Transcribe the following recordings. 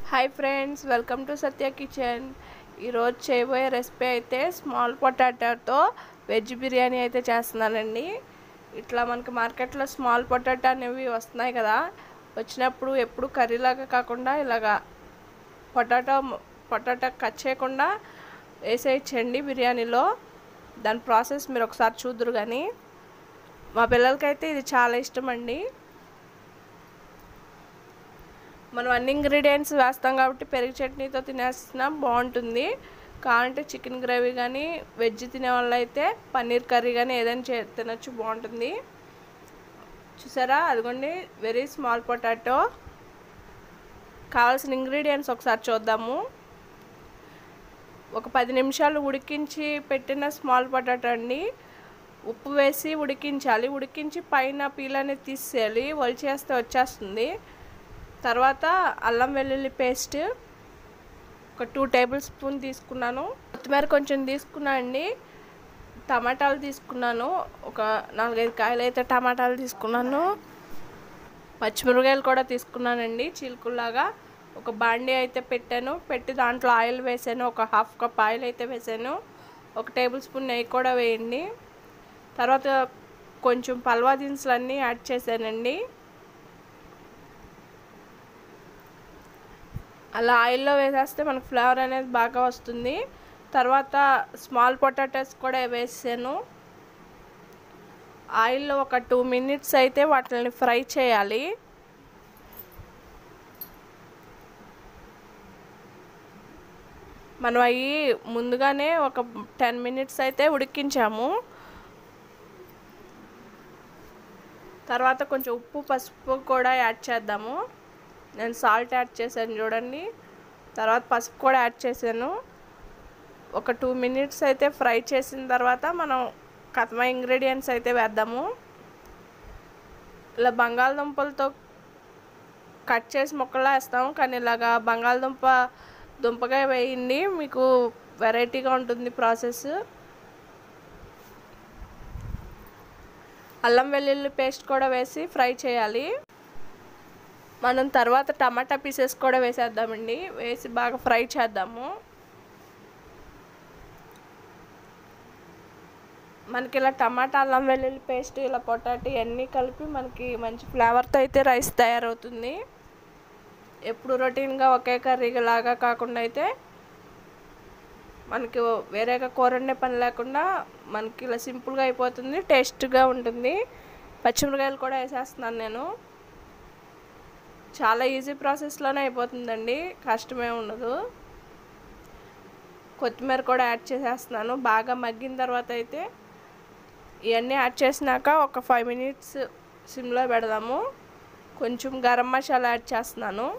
hi friends welcome to Satya kitchen ఈరోజు చేయబోయే recipe అయితే స్మాల్ పొటాటోతో వెజ్ బిర్యానీ అయితే చేస్తున్నానండి ఇట్లా మనకి మార్కెట్లో స్మాల్ పొటాటో అనేవి వస్తున్నాయి కదా వచ్చినప్పుడు ఎప్పుడు కర్రీలాగా కాకుండా ఇలాగా పొటాటో పొటాటో కట్ చేయకుండా వేసేయచ్చండి బిర్యానీలో దాని ప్రాసెస్ మీరు ఒకసారి చూద్దరు కానీ మా పిల్లలకైతే ఇది చాలా ఇష్టం అండి మనం అన్ని ఇంగ్రీడియంట్స్ వేస్తాం కాబట్టి పెరుగు చట్నీతో తినేస్తున్నా బాగుంటుంది కావాలంటే చికెన్ గ్రేవీ కానీ వెజ్ తినే వాళ్ళు అయితే పన్నీర్ కర్రీ కానీ ఏదైనా చే తినచ్చు బాగుంటుంది చూసారా అదిగోండి వెరీ స్మాల్ పొటాటో కావాల్సిన ఇంగ్రీడియంట్స్ ఒకసారి చూద్దాము ఒక పది నిమిషాలు ఉడికించి పెట్టిన స్మాల్ పొటాటో అండి ఉప్పు వేసి ఉడికించాలి ఉడికించి పైన పీల్ అనేది తీసేయాలి వలిచేస్తే వచ్చేస్తుంది తర్వాత అల్లం వెల్లుల్లి పేస్ట్ ఒక టూ టేబుల్ స్పూన్ తీసుకున్నాను కొత్తిమీర కొంచెం తీసుకున్నా అండి టమాటాలు తీసుకున్నాను ఒక నాలుగైదు కాయలు అయితే టమాటాలు తీసుకున్నాను పచ్చిమిరపకాయలు కూడా తీసుకున్నానండి చీలుకుల్లాగా ఒక బాండీ అయితే పెట్టాను పెట్టి దాంట్లో ఆయిల్ వేసాను ఒక హాఫ్ కప్ ఆయిల్ అయితే వేసాను ఒక టేబుల్ స్పూన్ నెయ్యి కూడా వేయండి తర్వాత కొంచెం పల్వా దినుసులు అన్నీ యాడ్ చేశానండి అలా ఆయిల్లో వేసేస్తే మనకు ఫ్లేవర్ అనేది బాగా వస్తుంది తర్వాత స్మాల్ పొటాటోస్ కూడా వేసాను ఆయిల్లో ఒక టూ మినిట్స్ అయితే వాటిని ఫ్రై చేయాలి మనం అవి ముందుగానే ఒక టెన్ మినిట్స్ అయితే ఉడికించాము తర్వాత కొంచెం ఉప్పు పసుపు కూడా యాడ్ చేద్దాము నేను సాల్ట్ యాడ్ చేశాను చూడండి తర్వాత పసుపు కూడా యాడ్ చేశాను ఒక టూ మినిట్స్ అయితే ఫ్రై చేసిన తర్వాత మనం కథమ ఇంగ్రీడియంట్స్ అయితే వేద్దాము ఇలా బంగాళదుంపలతో కట్ చేసి ముక్కలా వేస్తాము కానీ ఇలాగా బంగాళదుంప దుంపగా వేయండి మీకు వెరైటీగా ఉంటుంది ప్రాసెస్ అల్లం వెల్లుల్లి పేస్ట్ కూడా వేసి ఫ్రై చేయాలి మనం తర్వాత టమాటా పీసెస్ కూడా వేసేద్దామండి వేసి బాగా ఫ్రై చేద్దాము మనకి ఇలా టమాటా అల్లం వెల్లుల్లి పేస్ట్ ఇలా పొటాటో ఇవన్నీ కలిపి మనకి మంచి ఫ్లేవర్తో అయితే రైస్ తయారవుతుంది ఎప్పుడు రొటీన్గా ఒకే కర్రీ లాగా కాకుండా అయితే మనకి వేరేగా కూరండే పని లేకుండా మనకి ఇలా సింపుల్గా అయిపోతుంది టేస్ట్గా ఉంటుంది పచ్చిమిరకాయలు కూడా వేసేస్తున్నాను నేను చాలా ఈజీ ప్రాసెస్లోనే అయిపోతుందండి కష్టమే ఉండదు కొత్తిమీర కూడా యాడ్ చేసేస్తున్నాను బాగా మగ్గిన తర్వాత అయితే ఇవన్నీ యాడ్ చేసినాక ఒక ఫైవ్ మినిట్స్ సిమ్లో పెడదాము కొంచెం గరం మసాలా యాడ్ చేస్తున్నాను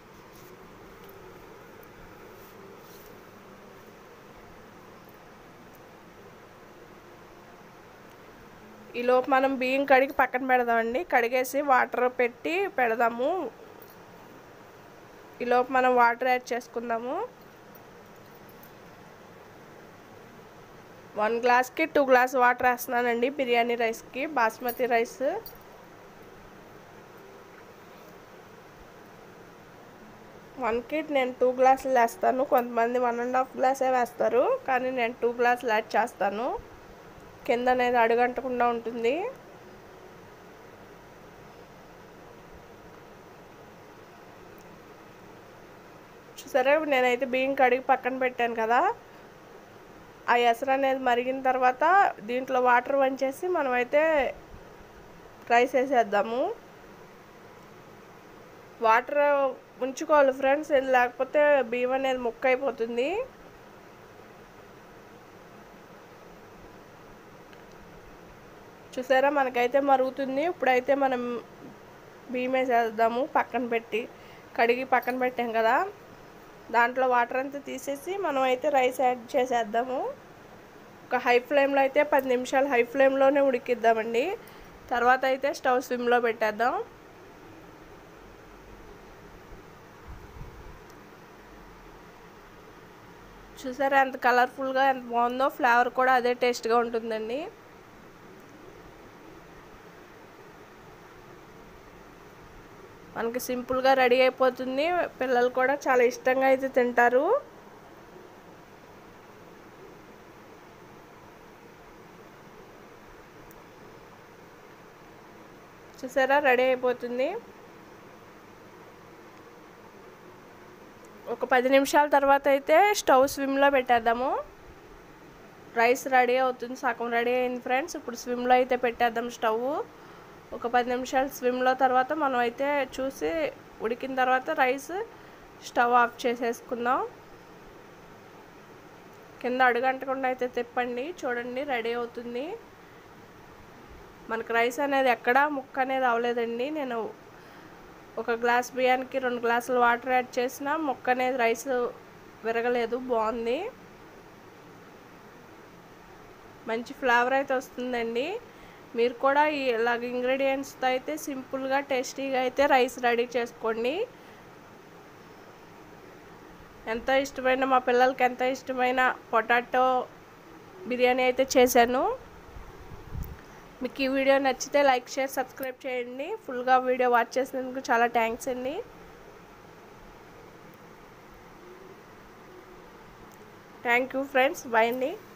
ఈలోపు మనం బియ్యం కడిగి పక్కన పెడదామండి కడిగేసి వాటర్ పెట్టి పెడదాము ఈలోపు మనం వాటర్ యాడ్ చేసుకుందాము వన్ గ్లాస్కి టూ గ్లాస్ వాటర్ వేస్తున్నానండి బిర్యానీ రైస్కి బాస్మతి రైస్ వన్కి నేను టూ గ్లాసులు వేస్తాను కొంతమంది వన్ అండ్ హాఫ్ గ్లాసే వేస్తారు కానీ నేను టూ గ్లాసులు యాడ్ చేస్తాను కింద అనేది అడుగంటకుండా ఉంటుంది చూసారా నేనైతే బియ్యం కడిగి పక్కన పెట్టాను కదా ఆ ఎసరు అనేది మరిగిన తర్వాత దీంట్లో వాటర్ వంచేసి మనమైతే రైస్ వేసేద్దాము వాటర్ ఉంచుకోవాలి ఫ్రెండ్స్ లేకపోతే బియ్యం అనేది ముక్క అయిపోతుంది చూసారా మనకైతే మరుగుతుంది ఇప్పుడైతే మనం బియ్యం వేసేద్దాము పక్కన పెట్టి కడిగి పక్కన పెట్టాం కదా దాంట్లో వాటర్ అంతా తీసేసి మనం అయితే రైస్ యాడ్ చేసేద్దాము ఒక హై ఫ్లేమ్లో అయితే పది నిమిషాలు హై ఫ్లేమ్లోనే ఉడికిద్దామండి తర్వాత అయితే స్టవ్ స్విమ్లో పెట్టేద్దాం చూసారా ఎంత కలర్ఫుల్గా ఎంత బాగుందో ఫ్లేవర్ కూడా అదే టేస్ట్గా ఉంటుందండి మనకి సింపుల్గా రెడీ అయిపోతుంది పిల్లలు కూడా చాలా ఇష్టంగా అయితే తింటారు చూసారా రెడీ అయిపోతుంది ఒక పది నిమిషాల తర్వాత అయితే స్టవ్ స్విమ్లో పెట్టేద్దాము రైస్ రెడీ అవుతుంది సగం రెడీ అయింది ఫ్రెండ్స్ ఇప్పుడు స్విమ్లో అయితే పెట్టేద్దాం స్టవ్ ఒక పది నిమిషాలు స్విమ్లో తర్వాత మనం అయితే చూసి ఉడికిన తర్వాత రైస్ స్టవ్ ఆఫ్ చేసేసుకుందాం కింద అడుగంటకుండా అయితే తిప్పండి చూడండి రెడీ అవుతుంది మనకు రైస్ అనేది ఎక్కడా ముక్క అనేది అవ్వలేదండి నేను ఒక గ్లాస్ బియ్యానికి రెండు గ్లాసులు వాటర్ యాడ్ చేసిన ముక్క అనేది రైస్ విరగలేదు బాగుంది మంచి ఫ్లేవర్ అయితే వస్తుందండి మీరు కూడా ఈ ఇలాగ ఇంగ్రీడియంట్స్తో అయితే సింపుల్గా టేస్టీగా అయితే రైస్ రెడీ చేసుకోండి ఎంతో ఇష్టమైన మా పిల్లలకి ఎంతో ఇష్టమైన పొటాటో బిర్యానీ అయితే చేశాను మీకు ఈ వీడియో నచ్చితే లైక్ షేర్ సబ్స్క్రైబ్ చేయండి ఫుల్గా వీడియో వాచ్ చేసినందుకు చాలా థ్యాంక్స్ అండి థ్యాంక్ యూ ఫ్రెండ్స్ బాయ్ అండి